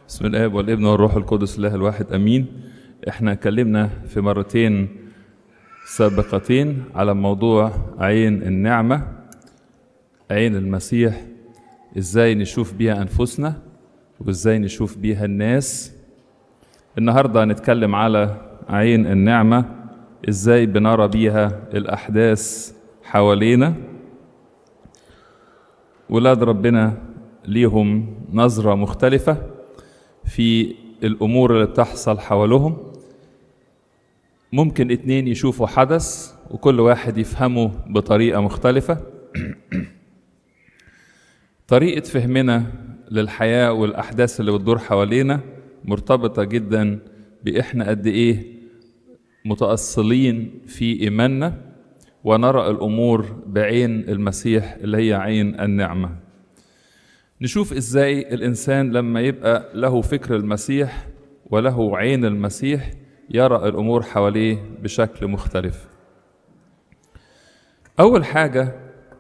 بسم الاب والابن والروح القدس الله الواحد امين احنا اتكلمنا في مرتين سابقتين على موضوع عين النعمه عين المسيح ازاي نشوف بيها انفسنا وازاي نشوف بيها الناس النهارده هنتكلم على عين النعمه ازاي بنرى بيها الاحداث حوالينا ولاد ربنا ليهم نظره مختلفه في الامور اللي بتحصل حواليهم ممكن اتنين يشوفوا حدث وكل واحد يفهمه بطريقه مختلفه طريقه فهمنا للحياه والاحداث اللي بتدور حوالينا مرتبطه جدا باحنا قد ايه متاصلين في ايماننا ونرى الامور بعين المسيح اللي هي عين النعمه نشوف ازاي الانسان لما يبقى له فكر المسيح وله عين المسيح يرى الامور حواليه بشكل مختلف اول حاجه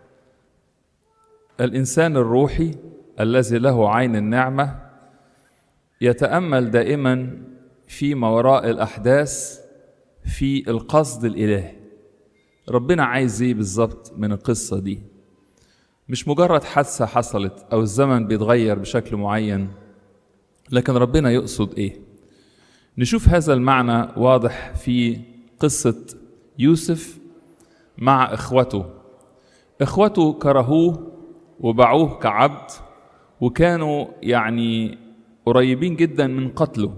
الانسان الروحي الذي له عين النعمه يتامل دائما فيما وراء الاحداث في القصد الالهي ربنا عايز ايه بالظبط من القصه دي مش مجرد حادثه حصلت او الزمن بيتغير بشكل معين لكن ربنا يقصد ايه نشوف هذا المعنى واضح في قصه يوسف مع اخوته اخوته كرهوه وباعوه كعبد وكانوا يعني قريبين جدا من قتله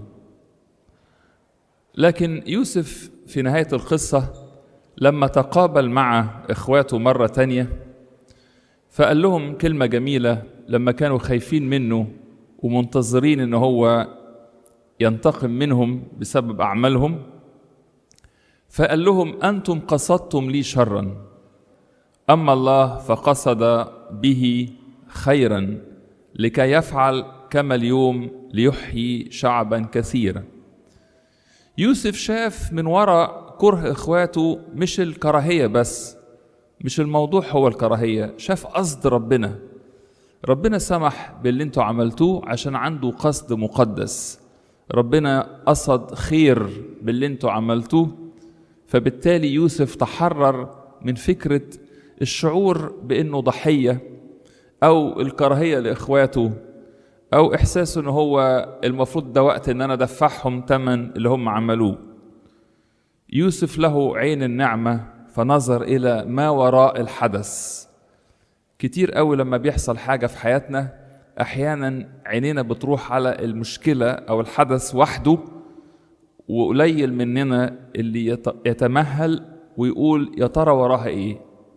لكن يوسف في نهايه القصه لما تقابل مع اخواته مره تانيه فقال لهم كلمة جميلة لما كانوا خايفين منه ومنتظرين ان هو ينتقم منهم بسبب اعمالهم فقال لهم انتم قصدتم لي شرا اما الله فقصد به خيرا لكي يفعل كما اليوم ليحيي شعبا كثيرا يوسف شاف من وراء كره اخواته مش الكراهيه بس مش الموضوع هو الكراهية شاف قصد ربنا ربنا سمح باللي انتوا عملتوه عشان عنده قصد مقدس ربنا قصد خير باللي انتوا عملتوه فبالتالي يوسف تحرر من فكرة الشعور بانه ضحية او الكراهية لاخواته او احساسه ان هو المفروض ده وقت ان انا ادفعهم تمن اللي هم عملوه يوسف له عين النعمه فنظر الى ما وراء الحدث كتير قوي لما بيحصل حاجه في حياتنا احيانا عينينا بتروح على المشكله او الحدث وحده وقليل مننا اللي يتمهل ويقول يا ترى وراها ايه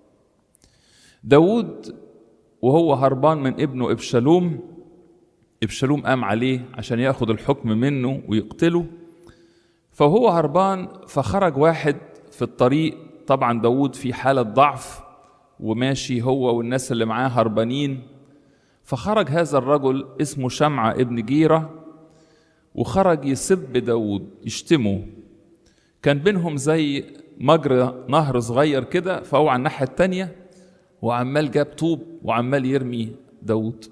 داود وهو هربان من ابنه ابشالوم ابشالوم قام عليه عشان ياخد الحكم منه ويقتله فهو هربان فخرج واحد في الطريق طبعا داود في حالة ضعف وماشي هو والناس اللي معاه هربانين فخرج هذا الرجل اسمه شمعة ابن جيرة وخرج يسب داود يشتمه كان بينهم زي مجرى نهر صغير كده فهو على الناحية التانية وعمال جاب طوب وعمال يرمي داود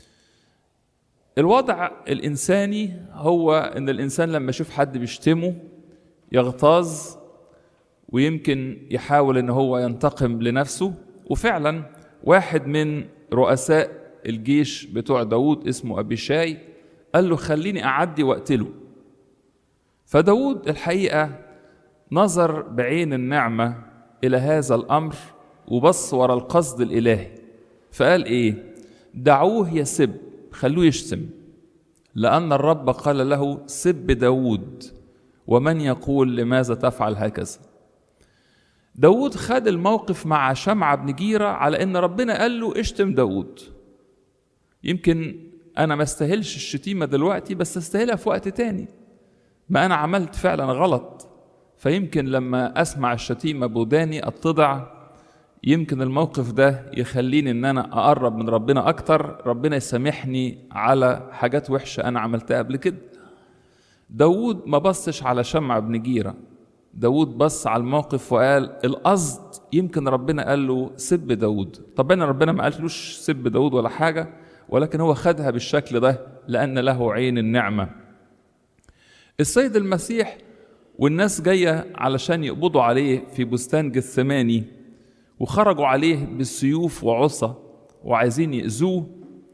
الوضع الإنساني هو إن الإنسان لما يشوف حد بيشتمه يغتاظ ويمكن يحاول ان هو ينتقم لنفسه وفعلا واحد من رؤساء الجيش بتوع داود اسمه أبيشاي قال له خليني أعدي وأقتله فداود الحقيقة نظر بعين النعمة إلى هذا الأمر وبص ورا القصد الإلهي فقال إيه دعوه يسب خلوه يشتم لأن الرب قال له سب داود ومن يقول لماذا تفعل هكذا داود خد الموقف مع شمعة بن جيرة على ان ربنا قال له اشتم داود يمكن انا ما استاهلش الشتيمة دلوقتي بس استاهلها في وقت تاني ما انا عملت فعلا غلط فيمكن لما اسمع الشتيمة بوداني اتضع يمكن الموقف ده يخليني ان انا اقرب من ربنا اكتر ربنا يسامحني على حاجات وحشة انا عملتها قبل كده داود ما بصش على شمع بن جيره داود بص على الموقف وقال القصد يمكن ربنا قال له سب داود طب انا ربنا ما قالوش سب داود ولا حاجه ولكن هو خدها بالشكل ده لأن له عين النعمة السيد المسيح والناس جاية علشان يقبضوا عليه في بستان جثماني وخرجوا عليه بالسيوف وعصا وعايزين يأذوه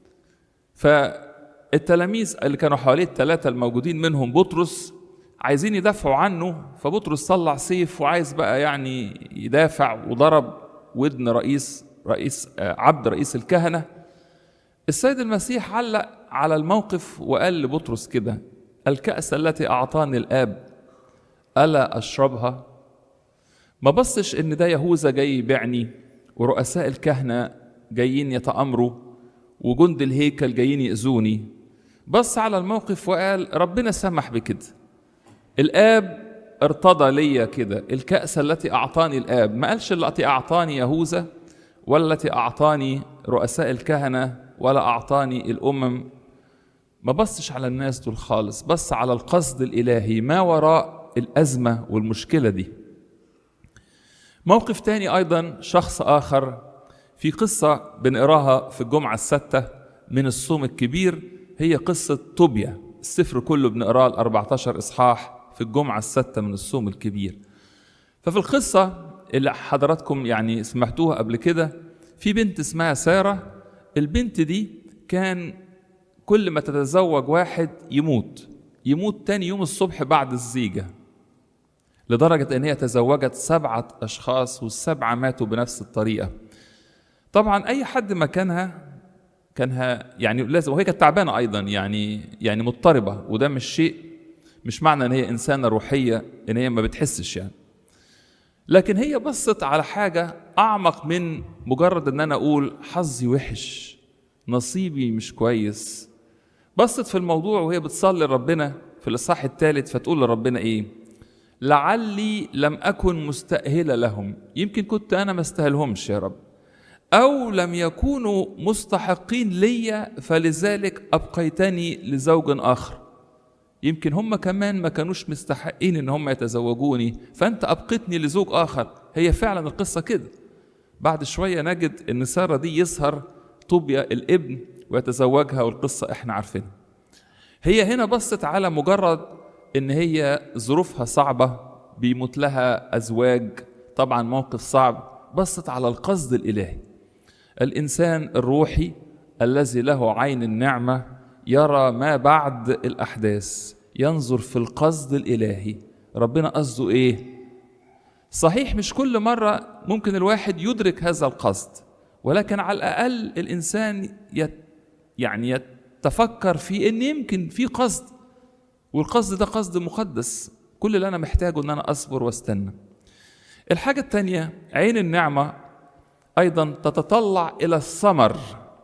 فالتلاميذ اللي كانوا حواليه الثلاثة الموجودين منهم بطرس عايزين يدافعوا عنه فبطرس طلع سيف وعايز بقى يعني يدافع وضرب ودن رئيس رئيس عبد رئيس الكهنة السيد المسيح علق على الموقف وقال لبطرس كده الكأس التي أعطاني الآب ألا أشربها ما بصش إن ده يهوذا جاي يبيعني ورؤساء الكهنة جايين يتأمروا وجند الهيكل جايين يأذوني بص على الموقف وقال ربنا سمح بكده الآب ارتضى ليا كده الكأس التي أعطاني الآب ما قالش التي أعطاني يهوذا ولا التي أعطاني رؤساء الكهنة ولا أعطاني الأمم ما بصش على الناس دول خالص بص على القصد الإلهي ما وراء الأزمة والمشكلة دي موقف تاني أيضا شخص آخر في قصة بنقراها في الجمعة الستة من الصوم الكبير هي قصة طوبيا السفر كله بنقراه ال 14 إصحاح في الجمعة الستة من الصوم الكبير ففي القصة اللي حضراتكم يعني سمعتوها قبل كده في بنت اسمها سارة البنت دي كان كل ما تتزوج واحد يموت يموت تاني يوم الصبح بعد الزيجة لدرجة ان هي تزوجت سبعة اشخاص والسبعة ماتوا بنفس الطريقة طبعا اي حد مكانها كانها يعني لازم وهي كانت تعبانة ايضا يعني يعني مضطربة وده مش شيء مش معنى ان هي انسانة روحية ان هي ما بتحسش يعني لكن هي بصت على حاجة اعمق من مجرد ان انا اقول حظي وحش نصيبي مش كويس بصت في الموضوع وهي بتصلي لربنا في الاصحاح الثالث فتقول لربنا ايه لعلي لم اكن مستاهله لهم يمكن كنت انا ما استاهلهمش يا رب او لم يكونوا مستحقين ليا فلذلك ابقيتني لزوج اخر يمكن هم كمان ما كانوش مستحقين ان هم يتزوجوني فانت ابقتني لزوج اخر هي فعلا القصه كده بعد شويه نجد ان ساره دي يظهر طوبيا الابن ويتزوجها والقصة احنا عارفينها هي هنا بصت على مجرد ان هي ظروفها صعبة بيموت لها ازواج طبعا موقف صعب بصت على القصد الالهي الانسان الروحي الذي له عين النعمة يرى ما بعد الاحداث ينظر في القصد الالهي ربنا قصده ايه صحيح مش كل مرة ممكن الواحد يدرك هذا القصد ولكن على الأقل الإنسان يت يعني يتفكر في إن يمكن في قصد والقصد ده قصد مقدس كل اللي أنا محتاجه إن أنا أصبر واستنى الحاجة التانية عين النعمة أيضا تتطلع إلى الثمر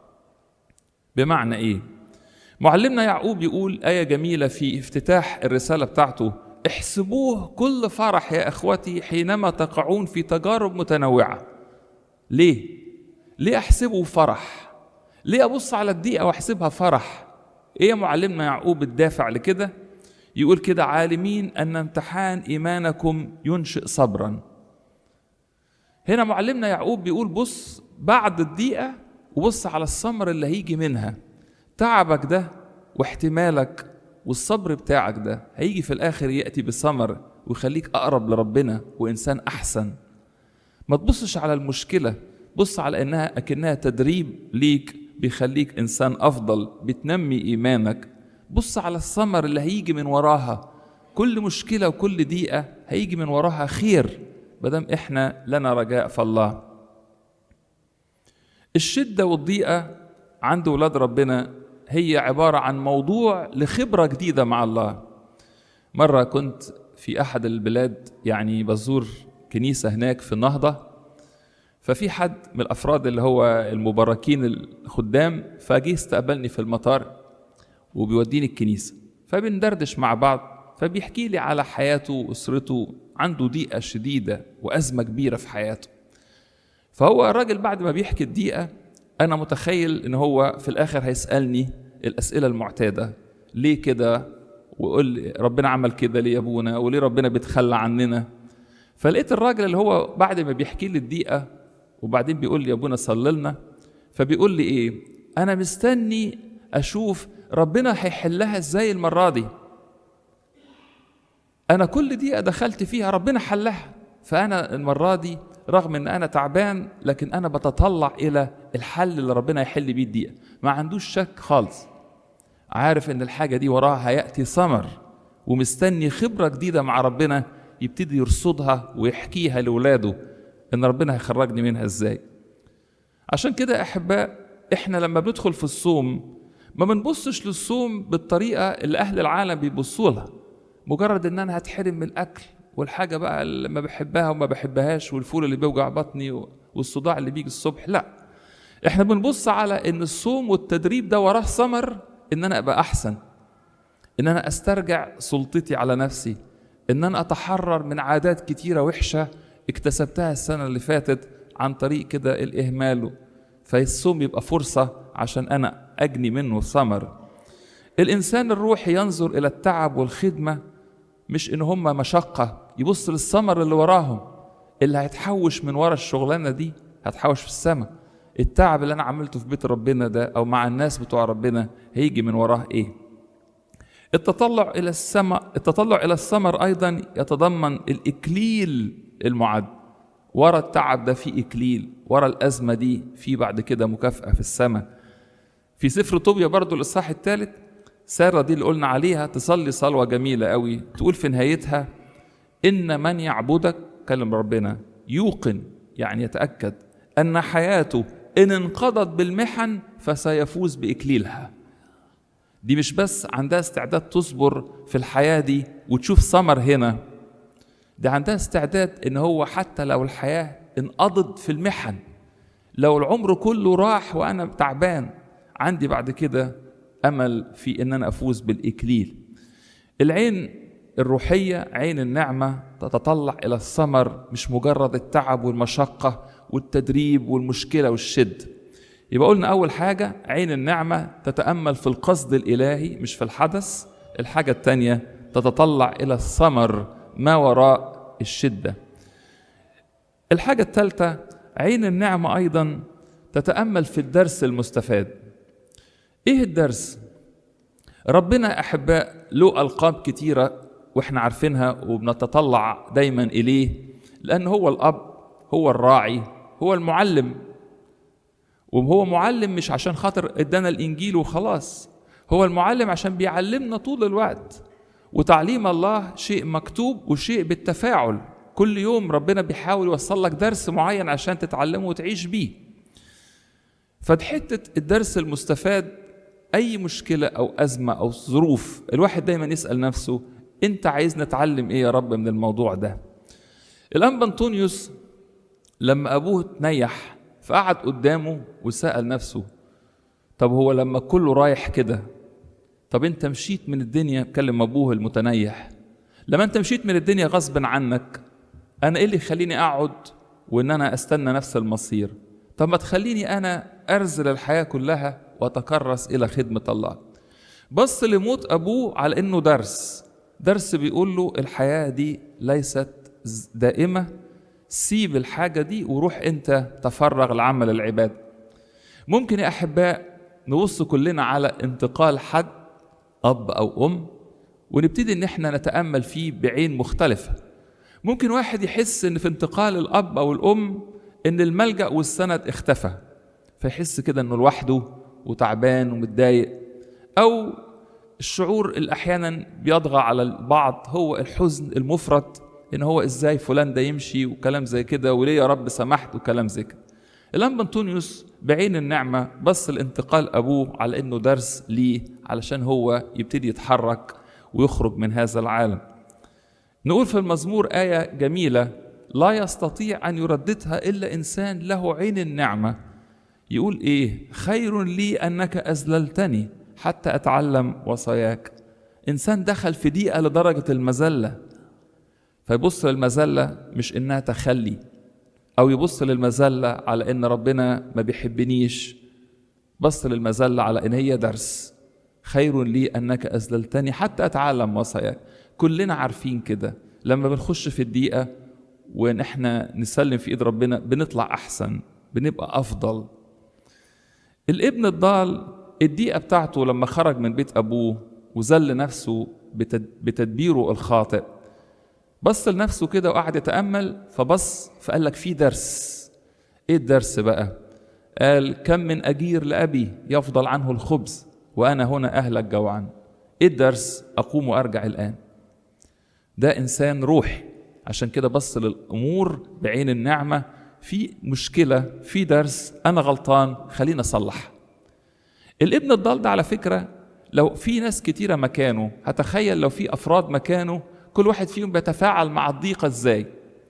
بمعنى إيه؟ معلمنا يعقوب يقول آية جميلة في افتتاح الرسالة بتاعته احسبوه كل فرح يا اخوتي حينما تقعون في تجارب متنوعه ليه ليه احسبه فرح ليه ابص على الدقيقه واحسبها فرح ايه يا معلمنا يعقوب الدافع لكده يقول كده عالمين ان امتحان ايمانكم ينشئ صبرا هنا معلمنا يعقوب بيقول بص بعد الدقيقه وبص على الثمر اللي هيجي منها تعبك ده واحتمالك والصبر بتاعك ده هيجي في الاخر ياتي بثمر ويخليك اقرب لربنا وانسان احسن ما تبصش على المشكله بص على انها اكنها تدريب ليك بيخليك انسان افضل بتنمي ايمانك بص على الثمر اللي هيجي من وراها كل مشكله وكل دقيقه هيجي من وراها خير مادام احنا لنا رجاء في الله الشده والضيقه عند ولاد ربنا هي عباره عن موضوع لخبره جديده مع الله مره كنت في احد البلاد يعني بزور كنيسه هناك في النهضه ففي حد من الافراد اللي هو المباركين الخدام فجه استقبلني في المطار وبيوديني الكنيسه فبندردش مع بعض فبيحكي لي على حياته واسرته عنده ضيقه شديده وازمه كبيره في حياته فهو الراجل بعد ما بيحكي الضيقه انا متخيل ان هو في الاخر هيسالني الاسئله المعتاده ليه كده ويقول لي ربنا عمل كده ليه يا ابونا وليه ربنا بيتخلى عننا فلقيت الراجل اللي هو بعد ما بيحكي لي الضيقه وبعدين بيقول لي يا ابونا صلي لنا فبيقول لي ايه انا مستني اشوف ربنا هيحلها ازاي المره دي انا كل دقيقه دخلت فيها ربنا حلها فانا المره دي رغم ان انا تعبان لكن انا بتطلع الى الحل اللي ربنا يحل بيه الدقيقه ما عندوش شك خالص عارف ان الحاجه دي وراها هياتي ثمر ومستني خبره جديده مع ربنا يبتدي يرصدها ويحكيها لاولاده ان ربنا هيخرجني منها ازاي عشان كده احباء احنا لما بندخل في الصوم ما بنبصش للصوم بالطريقه اللي اهل العالم بيبصوا لها مجرد ان انا هتحرم من الاكل والحاجه بقى اللي ما بحبها وما بحبهاش والفول اللي بيوجع بطني والصداع اللي بيجي الصبح لا احنا بنبص على ان الصوم والتدريب ده وراه ثمر ان انا ابقى احسن ان انا استرجع سلطتي على نفسي ان انا اتحرر من عادات كتيره وحشه اكتسبتها السنه اللي فاتت عن طريق كده الاهمال فالصوم يبقى فرصه عشان انا اجني منه ثمر الانسان الروحي ينظر الى التعب والخدمه مش ان هم مشقه يبص للثمر اللي وراهم اللي هيتحوش من ورا الشغلانه دي هتحوش في السماء التعب اللي انا عملته في بيت ربنا ده او مع الناس بتوع ربنا هيجي من وراه ايه التطلع الى السماء التطلع الى الثمر ايضا يتضمن الاكليل المعد ورا التعب ده في اكليل ورا الازمه دي في بعد كده مكافاه في السماء في سفر طوبيا برضو الاصحاح الثالث سارة دي اللي قلنا عليها تصلي صلوة جميلة قوي تقول في نهايتها إن من يعبدك كلم ربنا يوقن يعني يتأكد أن حياته إن انقضت بالمحن فسيفوز بإكليلها دي مش بس عندها استعداد تصبر في الحياة دي وتشوف ثمر هنا دي عندها استعداد إن هو حتى لو الحياة انقضت في المحن لو العمر كله راح وأنا تعبان عندي بعد كده امل في ان انا افوز بالاكليل العين الروحيه عين النعمه تتطلع الى الثمر مش مجرد التعب والمشقه والتدريب والمشكله والشد يبقى قلنا اول حاجه عين النعمه تتامل في القصد الالهي مش في الحدث الحاجه الثانيه تتطلع الى الثمر ما وراء الشده الحاجه الثالثه عين النعمه ايضا تتامل في الدرس المستفاد ايه الدرس ربنا احباء له القاب كتيره واحنا عارفينها وبنتطلع دايما اليه لان هو الاب هو الراعي هو المعلم وهو معلم مش عشان خاطر ادانا الانجيل وخلاص هو المعلم عشان بيعلمنا طول الوقت وتعليم الله شيء مكتوب وشيء بالتفاعل كل يوم ربنا بيحاول يوصل لك درس معين عشان تتعلمه وتعيش بيه فحته الدرس المستفاد اي مشكله او ازمه او ظروف الواحد دايما يسال نفسه انت عايز نتعلم ايه يا رب من الموضوع ده الانبا انطونيوس لما ابوه تنيح فقعد قدامه وسال نفسه طب هو لما كله رايح كده طب انت مشيت من الدنيا كلم ابوه المتنيح لما انت مشيت من الدنيا غصب عنك انا ايه اللي يخليني اقعد وان انا استنى نفس المصير طب ما تخليني انا ارزل الحياه كلها واتكرس الى خدمه الله بص لموت ابوه على انه درس درس بيقول له الحياه دي ليست دائمه سيب الحاجه دي وروح انت تفرغ لعمل العباده ممكن يا احباء نبص كلنا على انتقال حد اب او ام ونبتدي ان احنا نتامل فيه بعين مختلفه ممكن واحد يحس ان في انتقال الاب او الام ان الملجا والسند اختفى فيحس كده انه لوحده وتعبان ومتضايق او الشعور اللي احيانا بيطغى على البعض هو الحزن المفرط ان هو ازاي فلان ده يمشي وكلام زي كده وليه يا رب سمحت وكلام زي كده الانبا انطونيوس بعين النعمه بص لانتقال ابوه على انه درس ليه علشان هو يبتدي يتحرك ويخرج من هذا العالم نقول في المزمور ايه جميله لا يستطيع ان يرددها الا انسان له عين النعمه يقول ايه خير لي انك اذللتني حتى اتعلم وصاياك انسان دخل في ضيقه لدرجه المذله فيبص للمذله مش انها تخلي او يبص للمذله على ان ربنا ما بيحبنيش بص للمذله على ان هي درس خير لي انك اذللتني حتى اتعلم وصاياك كلنا عارفين كده لما بنخش في الضيقه وان احنا نسلم في ايد ربنا بنطلع احسن بنبقى افضل الابن الضال الدقيقة بتاعته لما خرج من بيت أبوه وذل نفسه بتدبيره الخاطئ بص لنفسه كده وقعد يتأمل فبص فقال لك في درس ايه الدرس بقى قال كم من أجير لأبي يفضل عنه الخبز وأنا هنا أهلك جوعا ايه الدرس أقوم وأرجع الآن ده إنسان روحي عشان كده بص للأمور بعين النعمة في مشكلة في درس أنا غلطان خلينا أصلح الابن الضال ده على فكرة لو في ناس كتيرة مكانه هتخيل لو في أفراد مكانه كل واحد فيهم بيتفاعل مع الضيقة إزاي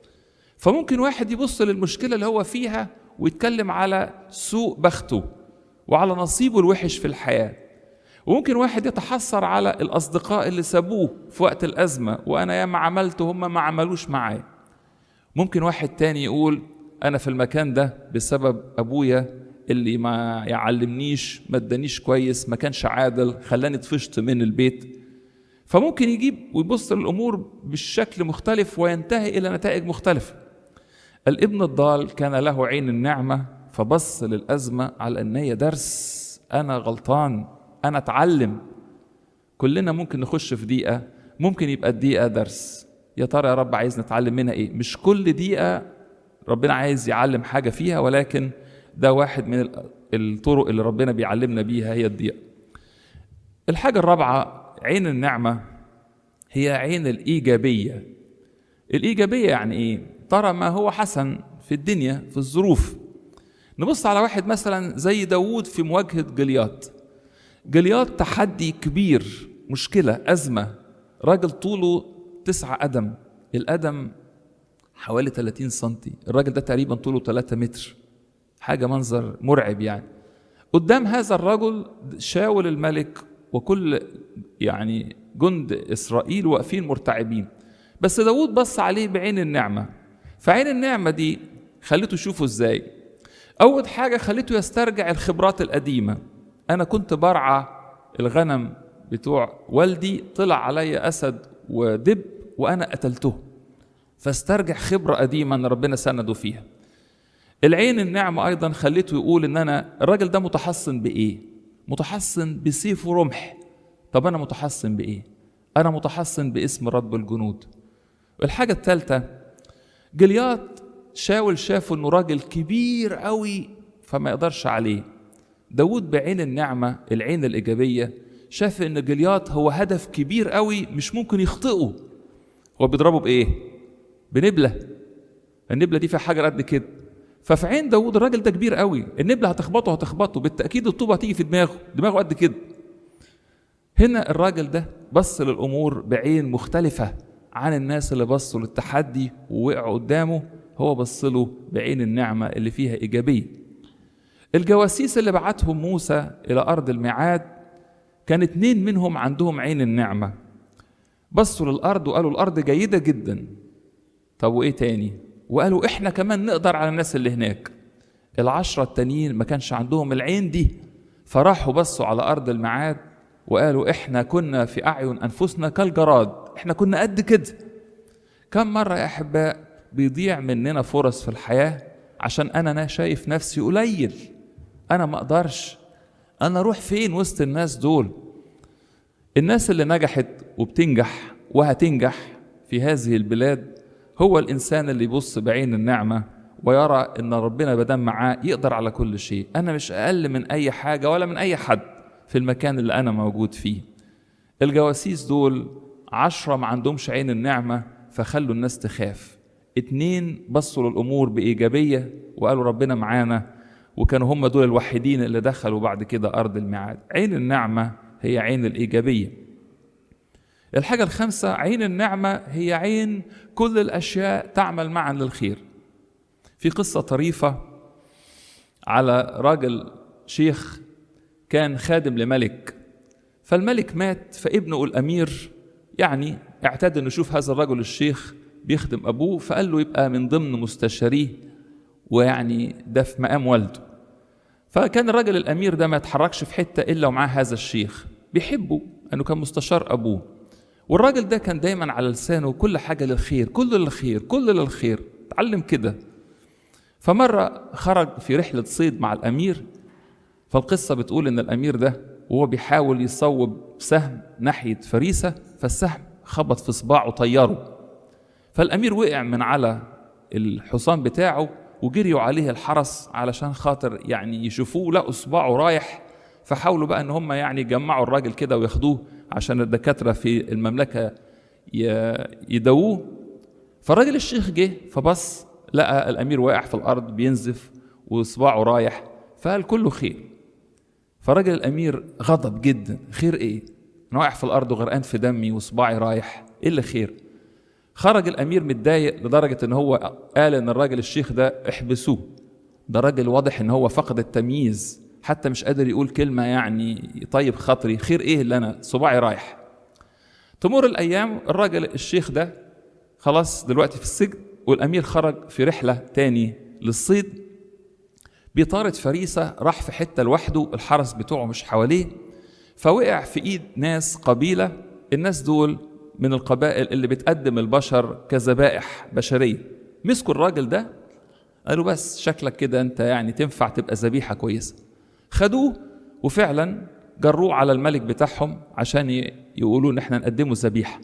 فممكن واحد يبص للمشكلة اللي هو فيها ويتكلم على سوء بخته وعلى نصيبه الوحش في الحياة وممكن واحد يتحسر على الأصدقاء اللي سابوه في وقت الأزمة وأنا ياما عملت هم ما عملوش معايا ممكن واحد تاني يقول أنا في المكان ده بسبب أبويا اللي ما يعلمنيش ما ادانيش كويس ما كانش عادل خلاني طفشت من البيت فممكن يجيب ويبص للأمور بالشكل مختلف وينتهي إلى نتائج مختلفة الابن الضال كان له عين النعمة فبص للأزمة على أن هي درس أنا غلطان أنا أتعلم كلنا ممكن نخش في دقيقة ممكن يبقى الدقيقة درس يا ترى يا رب عايز نتعلم منها إيه مش كل دقيقة ربنا عايز يعلم حاجة فيها ولكن ده واحد من الطرق اللي ربنا بيعلمنا بيها هي الدقيقة الحاجة الرابعة عين النعمة هي عين الإيجابية الإيجابية يعني إيه؟ ترى ما هو حسن في الدنيا في الظروف نبص على واحد مثلا زي داوود في مواجهة جليات جليات تحدي كبير مشكلة أزمة راجل طوله تسعة قدم القدم حوالي 30 سنتي الراجل ده تقريبا طوله 3 متر حاجة منظر مرعب يعني قدام هذا الرجل شاول الملك وكل يعني جند إسرائيل واقفين مرتعبين بس داود بص عليه بعين النعمة فعين النعمة دي خليته يشوفه ازاي أول حاجة خليته يسترجع الخبرات القديمة أنا كنت برعى الغنم بتوع والدي طلع علي أسد ودب وأنا قتلته فاسترجع خبرة قديمة أن ربنا سنده فيها العين النعمة أيضا خليته يقول إن أنا الراجل ده متحصن بإيه؟ متحصن بسيف ورمح طب أنا متحصن بإيه؟ أنا متحصن باسم رب الجنود والحاجة الثالثة جليات شاول شافه إنه راجل كبير قوي فما يقدرش عليه داود بعين النعمة العين الإيجابية شاف إن جليات هو هدف كبير قوي مش ممكن يخطئه هو بيضربه بإيه؟ بنبلة النبلة دي فيها حجر قد كده ففي عين داود الراجل ده كبير قوي النبلة هتخبطه هتخبطه بالتأكيد الطوبة هتيجي في دماغه دماغه قد كده هنا الراجل ده بص للأمور بعين مختلفة عن الناس اللي بصوا للتحدي ووقعوا قدامه هو بص له بعين النعمة اللي فيها إيجابية الجواسيس اللي بعتهم موسى إلى أرض الميعاد كان اتنين منهم عندهم عين النعمة بصوا للأرض وقالوا الأرض جيدة جدا طب وإيه تاني وقالوا إحنا كمان نقدر على الناس اللي هناك العشرة التانيين ما كانش عندهم العين دي فراحوا بصوا على أرض الميعاد وقالوا إحنا كنا في أعين أنفسنا كالجراد إحنا كنا قد كده كم مرة يا أحباء بيضيع مننا فرص في الحياة عشان أنا شايف نفسي قليل أنا ما أقدرش أنا أروح فين وسط الناس دول الناس اللي نجحت وبتنجح وهتنجح في هذه البلاد هو الإنسان اللي يبص بعين النعمة ويرى إن ربنا بدم معاه يقدر على كل شيء أنا مش أقل من أي حاجة ولا من أي حد في المكان اللي أنا موجود فيه الجواسيس دول عشرة ما عندهمش عين النعمة فخلوا الناس تخاف اتنين بصوا للأمور بإيجابية وقالوا ربنا معانا وكانوا هم دول الوحيدين اللي دخلوا بعد كده أرض الميعاد عين النعمة هي عين الإيجابية الحاجة الخامسة عين النعمة هي عين كل الأشياء تعمل معا للخير في قصة طريفة على راجل شيخ كان خادم لملك فالملك مات فابنه الأمير يعني اعتاد انه يشوف هذا الرجل الشيخ بيخدم ابوه فقال له يبقى من ضمن مستشاريه ويعني ده في مقام والده فكان الراجل الامير ده ما يتحركش في حته الا ومعاه هذا الشيخ بيحبه انه كان مستشار ابوه والراجل ده كان دايما على لسانه كل حاجه للخير كل للخير كل للخير اتعلم كده فمره خرج في رحله صيد مع الامير فالقصة بتقول إن الأمير ده وهو بيحاول يصوب سهم ناحية فريسة فالسهم خبط في صباعه طيره فالأمير وقع من على الحصان بتاعه وجريوا عليه الحرس علشان خاطر يعني يشوفوه لقوا صباعه رايح فحاولوا بقى ان هم يعني يجمعوا الراجل كده وياخدوه عشان الدكاتره في المملكه يدووه فالراجل الشيخ جه فبص لقى الامير واقع في الارض بينزف وصباعه رايح فقال كله خير فراجل الامير غضب جدا خير ايه انا واقع في الارض وغرقان في دمي وصباعي رايح ايه اللي خير خرج الامير متضايق لدرجه ان هو قال ان الراجل الشيخ ده احبسوه ده راجل واضح ان هو فقد التمييز حتى مش قادر يقول كلمه يعني طيب خاطري خير ايه اللي انا صباعي رايح تمر الايام الراجل الشيخ ده خلاص دلوقتي في السجن والامير خرج في رحله تاني للصيد بيطارد فريسه راح في حته لوحده الحرس بتوعه مش حواليه فوقع في ايد ناس قبيله الناس دول من القبائل اللي بتقدم البشر كذبائح بشريه مسكوا الراجل ده قالوا بس شكلك كده انت يعني تنفع تبقى ذبيحه كويسه خدوه وفعلا جروه على الملك بتاعهم عشان يقولوا ان احنا نقدمه ذبيحه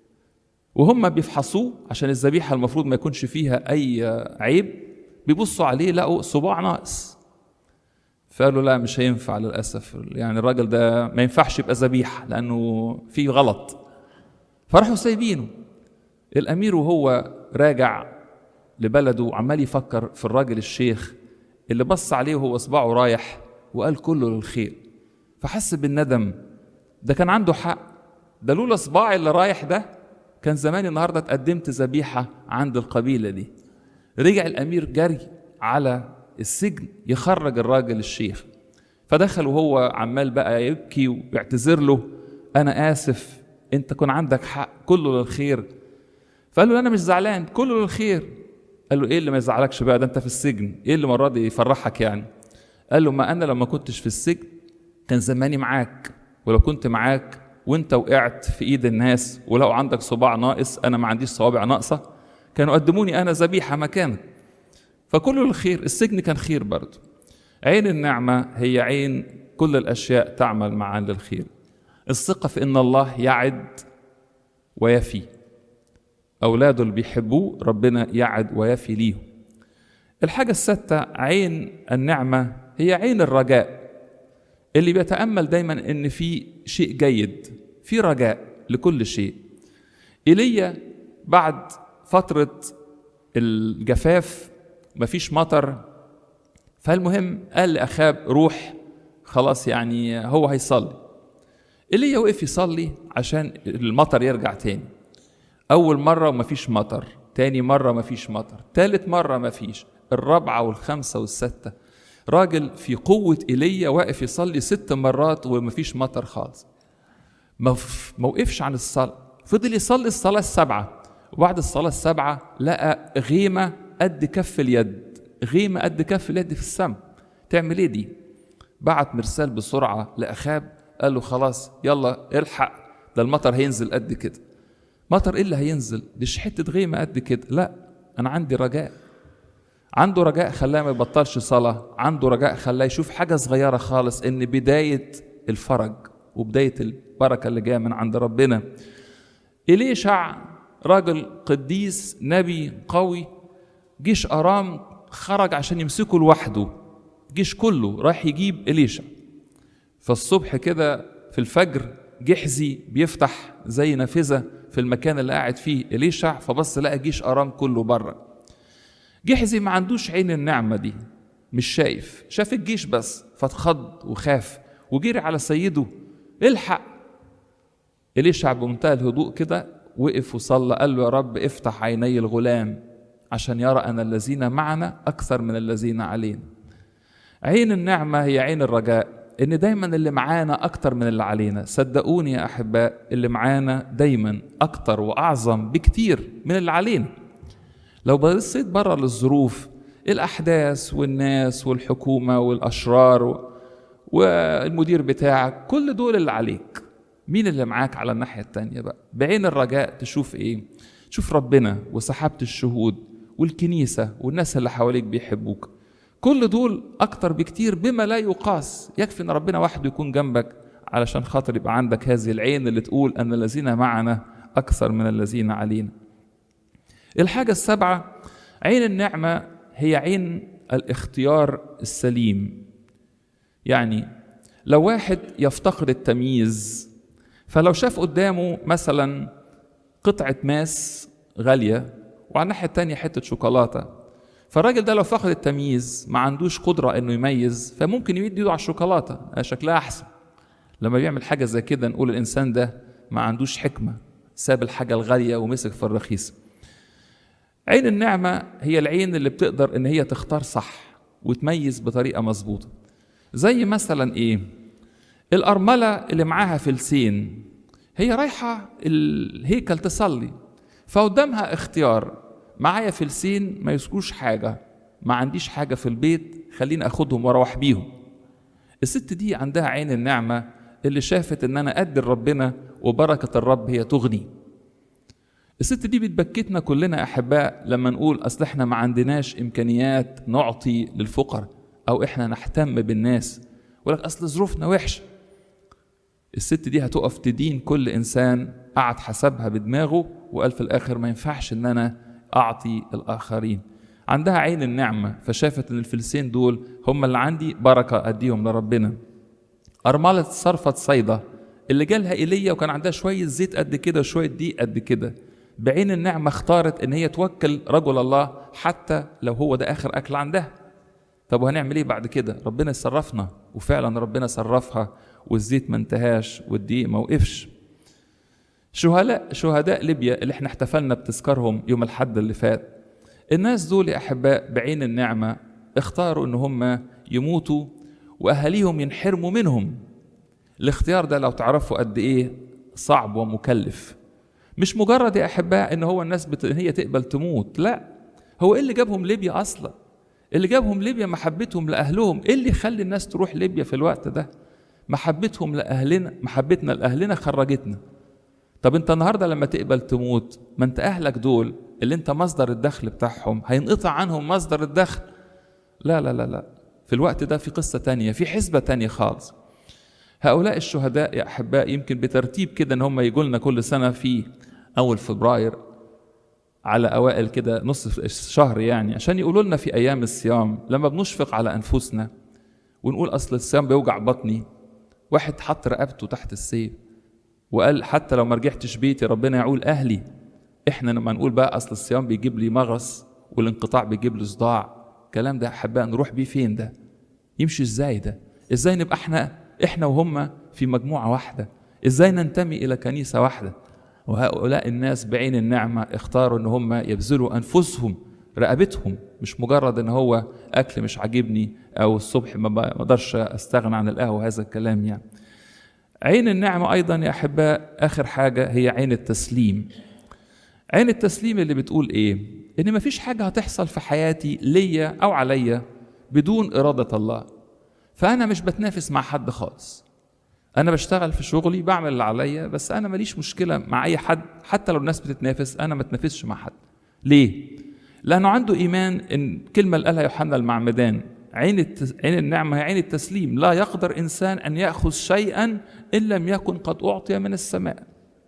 وهم بيفحصوه عشان الذبيحه المفروض ما يكونش فيها اي عيب بيبصوا عليه لقوا صباع ناقص فقالوا لا مش هينفع للاسف يعني الراجل ده ما ينفعش يبقى ذبيحه لانه في غلط فراحوا سايبينه الامير وهو راجع لبلده عمال يفكر في الراجل الشيخ اللي بص عليه وهو صباعه رايح وقال كله للخير فحس بالندم ده كان عنده حق ده لولا صباعي اللي رايح ده كان زماني النهارده اتقدمت ذبيحه عند القبيله دي رجع الامير جري على السجن يخرج الراجل الشيخ فدخل وهو عمال بقى يبكي ويعتذر له انا اسف انت كن عندك حق كله للخير فقال له انا مش زعلان كله للخير قال له ايه اللي ما يزعلكش بقى ده انت في السجن ايه اللي المره دي يفرحك يعني قال له ما انا لما كنتش في السجن كان زماني معاك ولو كنت معاك وانت وقعت في ايد الناس ولو عندك صباع ناقص انا ما عنديش صوابع ناقصه كانوا قدموني انا ذبيحه مكانك فكله الخير السجن كان خير برضه عين النعمه هي عين كل الاشياء تعمل معا للخير الثقه في ان الله يعد ويفي اولاده اللي بيحبوه ربنا يعد ويفي ليهم الحاجه السادسه عين النعمه هي عين الرجاء اللي بيتامل دايما ان في شيء جيد في رجاء لكل شيء ايليا بعد فتره الجفاف مفيش مطر فالمهم قال لاخاب روح خلاص يعني هو هيصلي ايليا وقف يصلي عشان المطر يرجع تاني اول مره ومفيش مطر تاني مره مفيش مطر تالت مره مفيش الرابعه والخامسه والسته راجل في قوة إيليا واقف يصلي ست مرات ومفيش مطر خالص ما وقفش عن الصلاة فضل يصلي الصلاة السبعة وبعد الصلاة السبعة لقى غيمة قد كف اليد غيمة قد كف اليد في السماء تعمل ايه دي بعت مرسال بسرعة لأخاب قال له خلاص يلا الحق ده المطر هينزل قد كده مطر ايه اللي هينزل دي حتة غيمة قد كده لا أنا عندي رجاء عنده رجاء خلاه ما يبطلش صلاة عنده رجاء خلاه يشوف حاجة صغيرة خالص إن بداية الفرج وبداية البركة اللي جاية من عند ربنا إليشع راجل قديس نبي قوي جيش أرام خرج عشان يمسكه لوحده جيش كله رايح يجيب إليشع فالصبح كده في الفجر جحزي بيفتح زي نافذة في المكان اللي قاعد فيه إليشع فبص لقى جيش أرام كله بره جحزي ما عندوش عين النعمة دي مش شايف شاف الجيش بس فاتخض وخاف وجري على سيده الحق إليشع بمنتهى الهدوء كده وقف وصلى قال له يا رب افتح عيني الغلام عشان يرى أن الذين معنا أكثر من الذين علينا عين النعمة هي عين الرجاء إن دايما اللي معانا أكتر من اللي علينا صدقوني يا أحباء اللي معانا دايما أكتر وأعظم بكتير من اللي علينا لو بصيت بره للظروف الأحداث والناس والحكومة والأشرار والمدير بتاعك كل دول اللي عليك مين اللي معاك على الناحية التانية بقى بعين الرجاء تشوف إيه تشوف ربنا وسحابة الشهود والكنيسة والناس اللي حواليك بيحبوك كل دول اكتر بكتير بما لا يقاس يكفي ان ربنا وحده يكون جنبك علشان خاطر يبقى عندك هذه العين اللي تقول ان الذين معنا اكثر من الذين علينا الحاجه السابعه عين النعمه هي عين الاختيار السليم يعني لو واحد يفتقد التمييز فلو شاف قدامه مثلا قطعة ماس غالية وعلى الناحية التانية حتة شوكولاتة فالراجل ده لو فقد التمييز ما عندوش قدرة انه يميز فممكن يمد ايده على الشوكولاتة شكلها احسن لما بيعمل حاجة زي كده نقول الانسان ده ما عندوش حكمة ساب الحاجة الغالية ومسك في الرخيص عين النعمة هي العين اللي بتقدر ان هي تختار صح وتميز بطريقة مظبوطة زي مثلا ايه الأرملة اللي معاها فلسين هي رايحة الهيكل تصلي فقدامها اختيار معايا فلسين ما يسكوش حاجة ما عنديش حاجة في البيت خليني أخدهم وأروح بيهم الست دي عندها عين النعمة اللي شافت إن أنا أدي لربنا وبركة الرب هي تغني الست دي بتبكتنا كلنا أحباء لما نقول أصل إحنا ما عندناش إمكانيات نعطي للفقراء أو إحنا نهتم بالناس ولك أصل ظروفنا وحشة الست دي هتقف تدين كل انسان قعد حسبها بدماغه وقال في الاخر ما ينفعش ان انا اعطي الاخرين عندها عين النعمه فشافت ان الفلسين دول هم اللي عندي بركه اديهم لربنا ارمله صرفت صيدا اللي جالها ايليا وكان عندها شويه زيت قد كده وشويه دقيق قد كده بعين النعمه اختارت ان هي توكل رجل الله حتى لو هو ده اخر اكل عندها طب وهنعمل ايه بعد كده ربنا يصرفنا وفعلا ربنا صرفها والزيت ما انتهاش والدقيق ما وقفش شهداء شهداء ليبيا اللي احنا احتفلنا بتذكارهم يوم الحد اللي فات الناس دول يا احباء بعين النعمه اختاروا ان هم يموتوا واهاليهم ينحرموا منهم الاختيار ده لو تعرفوا قد ايه صعب ومكلف مش مجرد يا احباء ان هو الناس بت... هي تقبل تموت لا هو ايه اللي جابهم ليبيا اصلا اللي جابهم ليبيا محبتهم لاهلهم ايه اللي يخلي الناس تروح ليبيا في الوقت ده محبتهم لاهلنا محبتنا لاهلنا خرجتنا طب انت النهارده لما تقبل تموت ما انت اهلك دول اللي انت مصدر الدخل بتاعهم هينقطع عنهم مصدر الدخل لا لا لا لا في الوقت ده في قصة تانية في حسبة تانية خالص هؤلاء الشهداء يا أحباء يمكن بترتيب كده إن هم يجوا لنا كل سنة في أول فبراير على أوائل كده نص الشهر يعني عشان يقولوا لنا في أيام الصيام لما بنشفق على أنفسنا ونقول أصل الصيام بيوجع بطني واحد حط رقبته تحت السيف وقال حتى لو ما رجعتش بيتي ربنا يعول أهلي إحنا لما نقول بقى أصل الصيام بيجيب لي مغص والانقطاع بيجيب لي صداع الكلام ده أحباء نروح بيه فين ده يمشي إزاي ده إزاي نبقى إحنا إحنا وهم في مجموعة واحدة إزاي ننتمي إلى كنيسة واحدة وهؤلاء الناس بعين النعمة اختاروا ان هم يبذلوا انفسهم رقبتهم مش مجرد ان هو اكل مش عاجبني او الصبح ما اقدرش استغنى عن القهوة هذا الكلام يعني عين النعمة ايضا يا احباء اخر حاجة هي عين التسليم عين التسليم اللي بتقول ايه ان مفيش حاجة هتحصل في حياتي ليا او عليا بدون ارادة الله فانا مش بتنافس مع حد خالص انا بشتغل في شغلي بعمل اللي عليا بس انا ماليش مشكله مع اي حد حتى لو الناس بتتنافس انا ما اتنافسش مع حد ليه لانه عنده ايمان ان الكلمه اللي قالها يوحنا المعمدان عين التس... عين النعمه هي عين التسليم لا يقدر انسان ان ياخذ شيئا ان لم يكن قد اعطي من السماء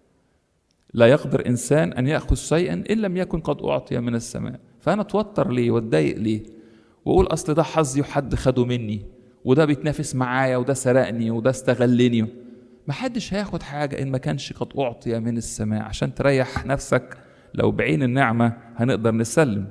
لا يقدر انسان ان ياخذ شيئا ان لم يكن قد اعطي من السماء فانا اتوتر ليه واتضايق ليه واقول اصل ده حظي وحد خده مني وده بيتنافس معايا وده سرقني وده استغلني محدش هياخد حاجة إن ما كانش قد أعطي من السماء عشان تريح نفسك لو بعين النعمة هنقدر نسلم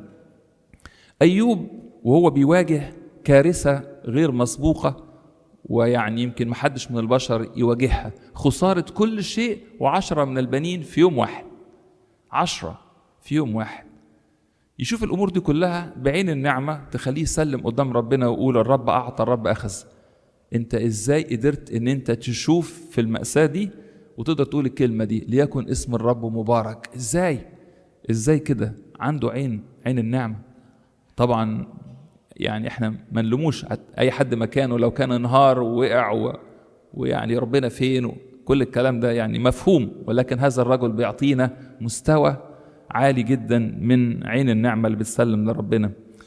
أيوب وهو بيواجه كارثة غير مسبوقة ويعني يمكن محدش من البشر يواجهها خسارة كل شيء وعشرة من البنين في يوم واحد عشرة في يوم واحد يشوف الامور دي كلها بعين النعمه تخليه يسلم قدام ربنا ويقول الرب اعطى الرب اخذ انت ازاي قدرت ان انت تشوف في الماساه دي وتقدر تقول الكلمه دي ليكن اسم الرب مبارك ازاي ازاي كده عنده عين عين النعمه طبعا يعني احنا ما نلوموش اي حد مكانه لو كان انهار ووقع و... ويعني ربنا فين كل الكلام ده يعني مفهوم ولكن هذا الرجل بيعطينا مستوى عالي جدا من عين النعمة اللي بتسلم لربنا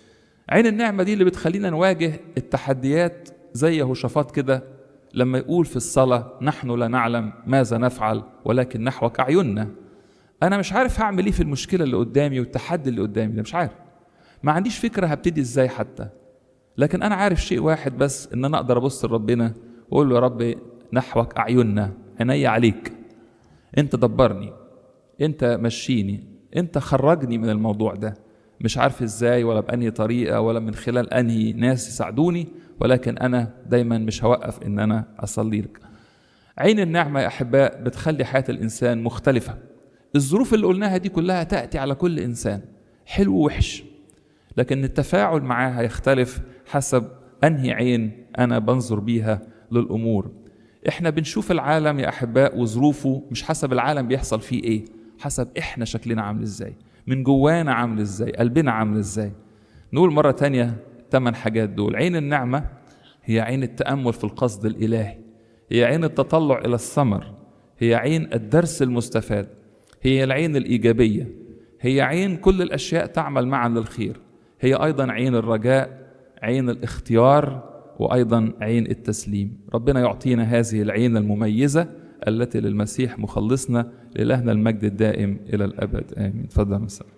عين النعمة دي اللي بتخلينا نواجه التحديات زي يهوشافاط كده لما يقول في الصلاة نحن لا نعلم ماذا نفعل ولكن نحوك أعيننا أنا مش عارف هعمل إيه في المشكلة اللي قدامي والتحدي اللي قدامي ده مش عارف ما عنديش فكرة هبتدي إزاي حتى لكن أنا عارف شيء واحد بس إن أنا أقدر أبص لربنا وأقول له يا رب نحوك أعيننا عيني عليك أنت دبرني أنت مشيني أنت خرجني من الموضوع ده مش عارف ازاي ولا بأنهي طريقة ولا من خلال أنهي ناس يساعدوني ولكن أنا دايما مش هوقف إن أنا أصلي لك عين النعمة يا أحباء بتخلي حياة الإنسان مختلفة الظروف اللي قلناها دي كلها تأتي على كل إنسان حلو ووحش لكن التفاعل معاها يختلف حسب أنهي عين أنا بنظر بيها للأمور إحنا بنشوف العالم يا أحباء وظروفه مش حسب العالم بيحصل فيه إيه حسب إحنا شكلنا عامل إزاي من جوانا عامل إزاي قلبنا عامل إزاي نقول مرة تانية ثمان حاجات دول عين النعمة هي عين التأمل في القصد الإلهي هي عين التطلع إلى الثمر هي عين الدرس المستفاد هي العين الإيجابية هي عين كل الأشياء تعمل معا للخير هي أيضا عين الرجاء عين الاختيار وأيضا عين التسليم ربنا يعطينا هذه العين المميزة التي للمسيح مخلصنا لإلهنا المجد الدائم إلى الأبد آمين تفضل مساء